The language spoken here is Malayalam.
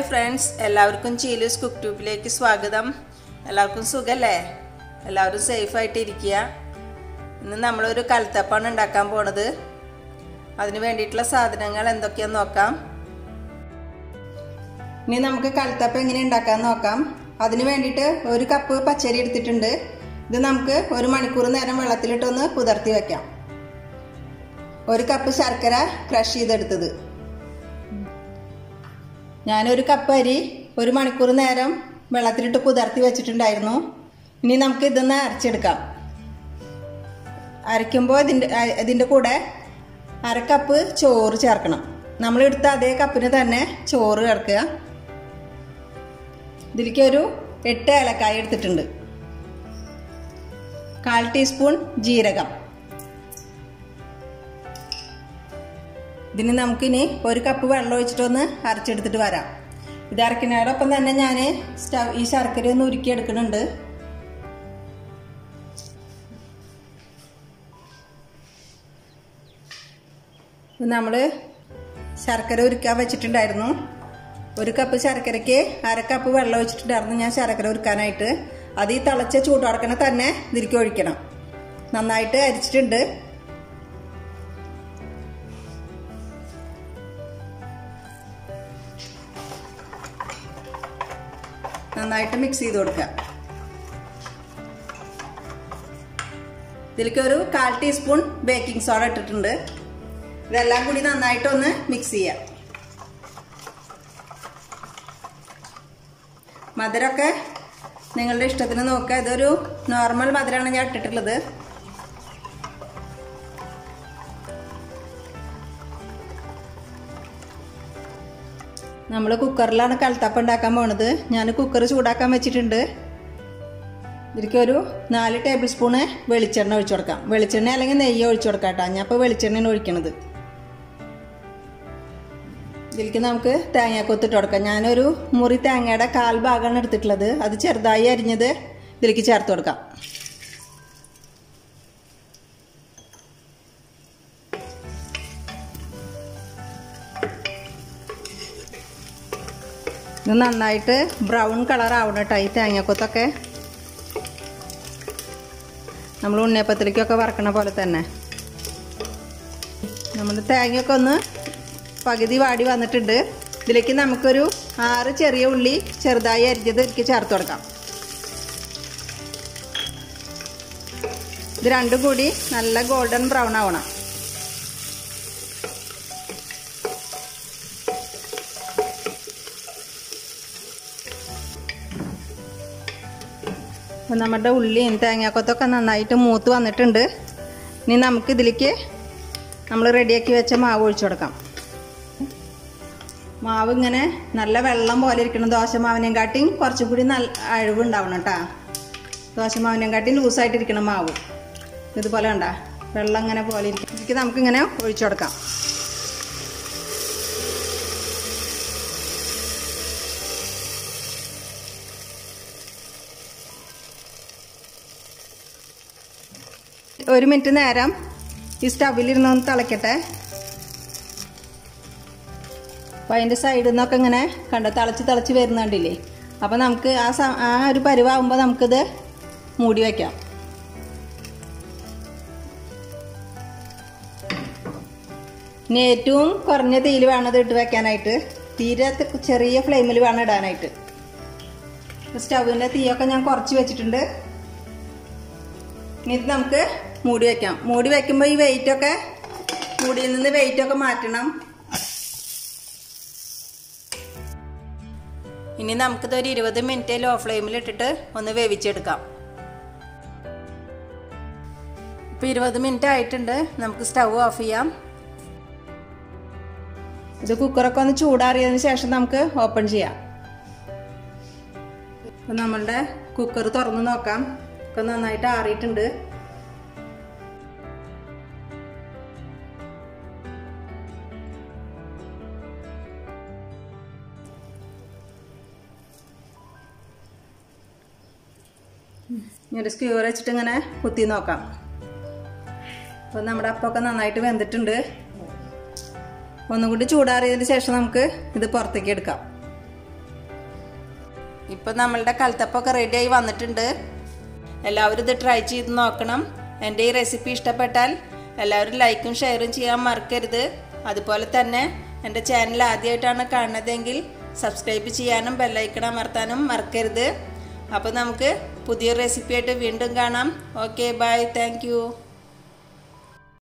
ഫ്രണ്ട്സ് എല്ലാവർക്കും ചീലൂസ് കുക്ക് ട്യൂബിലേക്ക് സ്വാഗതം എല്ലാവർക്കും സുഖല്ലേ എല്ലാവരും സേഫായിട്ട് ഇരിക്കുക ഇന്ന് നമ്മളൊരു കൽത്തപ്പാണ് ഉണ്ടാക്കാൻ പോണത് അതിന് വേണ്ടിയിട്ടുള്ള സാധനങ്ങൾ എന്തൊക്കെയാന്ന് നോക്കാം ഇനി നമുക്ക് കൽത്തപ്പം എങ്ങനെ ഉണ്ടാക്കാൻ നോക്കാം അതിന് വേണ്ടിയിട്ട് ഒരു കപ്പ് പച്ചരി എടുത്തിട്ടുണ്ട് ഇത് നമുക്ക് ഒരു മണിക്കൂർ നേരം വെള്ളത്തിലിട്ടൊന്ന് കുതിർത്തി വെക്കാം ഒരു കപ്പ് ശർക്കര ക്രഷ് ചെയ്തെടുത്തത് ഞാനൊരു കപ്പ് അരി ഒരു മണിക്കൂർ നേരം വെള്ളത്തിലിട്ട് കുതിർത്തി വെച്ചിട്ടുണ്ടായിരുന്നു ഇനി നമുക്ക് ഇതൊന്ന് അരച്ചെടുക്കാം അരയ്ക്കുമ്പോൾ ഇതിൻ്റെ ഇതിൻ്റെ കൂടെ അര കപ്പ് ചോറ് ചേർക്കണം നമ്മൾ എടുത്ത അതേ കപ്പിന് തന്നെ ചോറ് ചേർക്കുക ഇതിലേക്ക് ഒരു എട്ട് ഏലക്കായ എടുത്തിട്ടുണ്ട് കാൽ ടീസ്പൂൺ ജീരകം ഇതിന് നമുക്കിനി ഒരു കപ്പ് വെള്ളം ഒഴിച്ചിട്ടൊന്ന് അരച്ചെടുത്തിട്ട് വരാം ഇത് അരക്കുന്നതോടൊപ്പം തന്നെ ഞാൻ സ്റ്റവ് ഈ ശർക്കര ഒന്ന് ഉരുക്കി എടുക്കുന്നുണ്ട് നമ്മൾ ശർക്കര ഉരുക്കാൻ വെച്ചിട്ടുണ്ടായിരുന്നു ഒരു കപ്പ് ശർക്കരയ്ക്ക് അര കപ്പ് വെള്ളം ഒഴിച്ചിട്ടുണ്ടായിരുന്നു ഞാൻ ശർക്കര ഉരുക്കാനായിട്ട് അത് ഈ തിളച്ച ചൂടോടക്കണ തന്നെ ഇതിലേക്ക് ഒഴിക്കണം നന്നായിട്ട് അരിച്ചിട്ടുണ്ട് നന്നായിട്ട് മിക്സ് ചെയ്ത് കൊടുക്കുക ഇതിലേക്ക് ഒരു കാൽ ടീസ്പൂൺ ബേക്കിംഗ് സോഡ ഇട്ടിട്ടുണ്ട് ഇതെല്ലാം കൂടി നന്നായിട്ടൊന്ന് മിക്സ് ചെയ്യാം മധുരമൊക്കെ നിങ്ങളുടെ ഇഷ്ടത്തിന് നോക്കുക ഇതൊരു നോർമൽ മധുരമാണ് ഞാൻ ഇട്ടിട്ടുള്ളത് നമ്മൾ കുക്കറിലാണ് കൽത്തപ്പം ഉണ്ടാക്കാൻ പോണത് ഞാൻ കുക്കർ ചൂടാക്കാൻ വെച്ചിട്ടുണ്ട് ഇതിലേക്ക് ഒരു നാല് ടേബിൾ സ്പൂണ് വെളിച്ചെണ്ണ ഒഴിച്ചു കൊടുക്കാം വെളിച്ചെണ്ണ അല്ലെങ്കിൽ നെയ്യ് ഒഴിച്ചു കൊടുക്കാം കേട്ടോ ഞാൻ ഇപ്പോൾ വെളിച്ചെണ്ണയാണ് ഒഴിക്കണത് ഇതിലേക്ക് നമുക്ക് തേങ്ങാക്കൊത്തിട്ട് കൊടുക്കാം ഞാനൊരു മുറി തേങ്ങയുടെ കാൽ ഭാഗമാണ് എടുത്തിട്ടുള്ളത് അത് ചെറുതായി അരിഞ്ഞത് ഇതിലേക്ക് ചേർത്ത് കൊടുക്കാം ഇത് നന്നായിട്ട് ബ്രൗൺ കളർ ആവണം കേട്ടോ ഈ തേങ്ങാക്കൊത്തൊക്കെ നമ്മൾ ഉണ്ണിയപ്പത്തിലേക്കൊക്കെ വറക്കണ പോലെ തന്നെ നമ്മൾ തേങ്ങയൊക്കെ ഒന്ന് പകുതി വാടി വന്നിട്ടുണ്ട് ഇതിലേക്ക് നമുക്കൊരു ആറ് ചെറിയ ഉള്ളി ചെറുതായി അരിഞ്ഞത് ഇതിലേക്ക് ചേർത്ത് കൊടുക്കാം ഇത് രണ്ടും കൂടി നല്ല ഗോൾഡൻ ബ്രൗൺ ആവണം അപ്പം നമ്മുടെ ഉള്ളിയും തേങ്ങാക്കൊത്തൊക്കെ നന്നായിട്ട് മൂത്ത് വന്നിട്ടുണ്ട് ഇനി നമുക്ക് ഇതിലേക്ക് നമ്മൾ റെഡിയാക്കി വെച്ച മാവ് ഒഴിച്ചു കൊടുക്കാം മാവ് ഇങ്ങനെ നല്ല വെള്ളം പോലെ ഇരിക്കണം ദോശമാവിനെയും കാട്ടിയും കുറച്ചും കൂടി നല്ല അഴിവുണ്ടാവണം കേട്ടോ ദോശമാവിനെയും കാട്ടി ലൂസായിട്ടിരിക്കണം മാവ് ഇതുപോലെ കണ്ട വെള്ളം ഇങ്ങനെ പോലെ ഇരിക്കും ഇതിലേക്ക് നമുക്കിങ്ങനെ ഒഴിച്ചു കൊടുക്കാം ഒരു മിനിറ്റ് നേരം ഈ സ്റ്റവിലിരുന്ന് ഒന്ന് തിളയ്ക്കട്ടെ അപ്പോൾ അതിൻ്റെ സൈഡിൽ നിന്നൊക്കെ ഇങ്ങനെ കണ്ട തിളച്ച് തിളച്ച് വരുന്നുണ്ടില്ലേ അപ്പോൾ നമുക്ക് ആ സ ആ ഒരു പരുവാകുമ്പോൾ നമുക്കിത് മൂടി വയ്ക്കാം ഇനി ഏറ്റവും കുറഞ്ഞ തീയിൽ വേണം ഇത് ഇട്ട് വെക്കാനായിട്ട് തീരെ ചെറിയ ഫ്ലെയിമിൽ വേണം ഇടാനായിട്ട് സ്റ്റൗവിൻ്റെ തീയൊക്കെ ഞാൻ കുറച്ച് വെച്ചിട്ടുണ്ട് ഇനി ഇത് നമുക്ക് മൂടി വയ്ക്കാം മൂടി വയ്ക്കുമ്പോൾ ഈ വെയിറ്റൊക്കെ മൂടിയിൽ നിന്ന് വെയിറ്റൊക്കെ മാറ്റണം ഇനി നമുക്കിത് ഒരു ഇരുപത് മിനിറ്റ് ലോ ഫ്ലെയിമിൽ ഇട്ടിട്ട് ഒന്ന് വേവിച്ചെടുക്കാം ഇപ്പം ഇരുപത് മിനിറ്റ് ആയിട്ടുണ്ട് നമുക്ക് സ്റ്റൗ ഓഫ് ചെയ്യാം ഇത് കുക്കറൊക്കെ ഒന്ന് ചൂടാറിയതിന് ശേഷം നമുക്ക് ഓപ്പൺ ചെയ്യാം അപ്പം നമ്മളുടെ കുക്കർ തുറന്ന് നോക്കാം ഒക്കെ നന്നായിട്ട് ആറിയിട്ടുണ്ട് ഒരു സ്ക്യൂർ വെച്ചിട്ട് ഇങ്ങനെ കുത്തി നോക്കാം അപ്പോൾ നമ്മുടെ അപ്പമൊക്കെ നന്നായിട്ട് വെന്തിട്ടുണ്ട് ഒന്നും കൂടി ചൂടാറിയതിന് ശേഷം നമുക്ക് ഇത് പുറത്തേക്ക് എടുക്കാം ഇപ്പം നമ്മളുടെ കലത്തപ്പൊക്കെ റെഡിയായി വന്നിട്ടുണ്ട് എല്ലാവരും ഇത് ട്രൈ ചെയ്ത് നോക്കണം എൻ്റെ ഈ റെസിപ്പി ഇഷ്ടപ്പെട്ടാൽ എല്ലാവരും ലൈക്കും ഷെയറും ചെയ്യാൻ മറക്കരുത് അതുപോലെ തന്നെ എൻ്റെ ചാനൽ ആദ്യമായിട്ടാണ് കാണുന്നതെങ്കിൽ സബ്സ്ക്രൈബ് ചെയ്യാനും ബെല്ലൈക്കൺ അമർത്താനും മറക്കരുത് അപ്പോൾ നമുക്ക് പുതിയ റെസിപ്പി ആയിട്ട് വീണ്ടും കാണാം ഓക്കെ ബൈ താങ്ക്